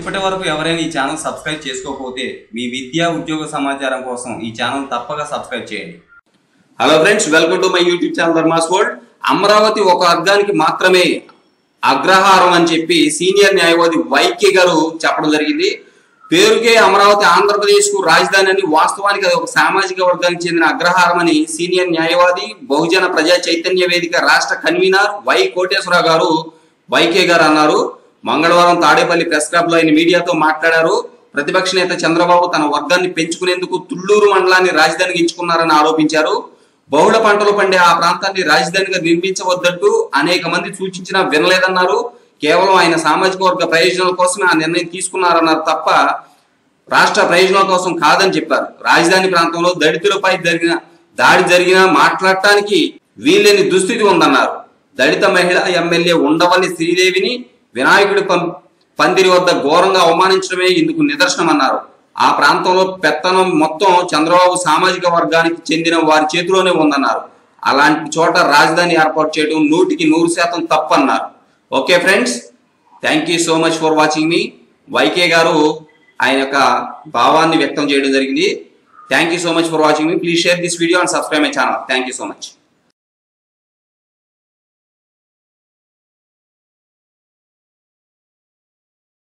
ఇప్పటి వరకు ఎవరైనా ఈ ఛానల్ సబ్స్క్రైబ్ చేసుకోకపోతే మీ విద్యా ఉద్యోగ సమాచారం కోసం ఈ ఛానల్ తప్పక సబ్స్క్రైబ్ చేయండి hello friends welcome to my YouTube channel Dharma's world Amaravati ఒక వర్గానికి మాత్రమే అగ్రహారం అని చెప్పి సీనియర్ న్యాయవాది వైకే గారు చెప్పడం జరిగింది పేరుకే అమరావతి ఆంధ్రప్రదేశ్ కు రాజధాని అని వాస్తవానికి అది ఒక సామాజిక వర్గానికి చెందిన అగ్రహారం అని సీనియర్ న్యాయవాది బహుజన ప్రజా చైతన్య వేదిక రాష్ట్ర కన్వీనర్ వై కోటేశ్వరరావు గారు వైకే గారు అన్నారు మంగళవారం తాడేపల్లి ప్రెస్ క్లబ్ లో ఆయన మీడియాతో మాట్లాడారు ప్రతిపక్ష నేత చంద్రబాబు తన వర్గాన్ని పెంచుకునేందుకు తుళ్లూరు మండలాన్ని రాజధానిగా ఎంచుకున్నారని ఆరోపించారు బహుళ పంటలు పండే ఆ ప్రాంతాన్ని రాజధానిగా నిర్మించవద్దంటూ అనేక మంది సూచించినా వినలేదన్నారు కేవలం ఆయన సామాజిక వర్గ ప్రయోజనాల కోసమే ఆ నిర్ణయం తీసుకున్నారన్నారు తప్ప రాష్ట్ర ప్రయోజనాల కోసం కాదని చెప్పారు రాజధాని ప్రాంతంలో దళితులపై జరిగిన దాడి జరిగినా మాట్లాడటానికి వీల్లేని దుస్థితి ఉందన్నారు దళిత మహిళ ఎమ్మెల్యే ఉండవల్లి శ్రీదేవిని వినాయకుడి పం- పందిరి వద్ద ఘోరంగా అవమానించడమే ఇందుకు నిదర్శనమన్నారు ఆ ప్రాంతంలో పెత్తనం మొత్తం చంద్రబాబు సామాజిక వర్గానికి చెందిన వారి చేతిలోనే ఉందన్నారు అలాంటి చోట రాజధాని ఏర్పాటు చేయడం నూటికి నూరు శాతం తప్పన్నారు okay friends thank you so much for watching మీ వైకే గారు ఆయన యొక్క భావాన్ని వ్యక్తం చేయడం జరిగింది thank you so much for watching మీ please share this video and subscribe my channel thank you so much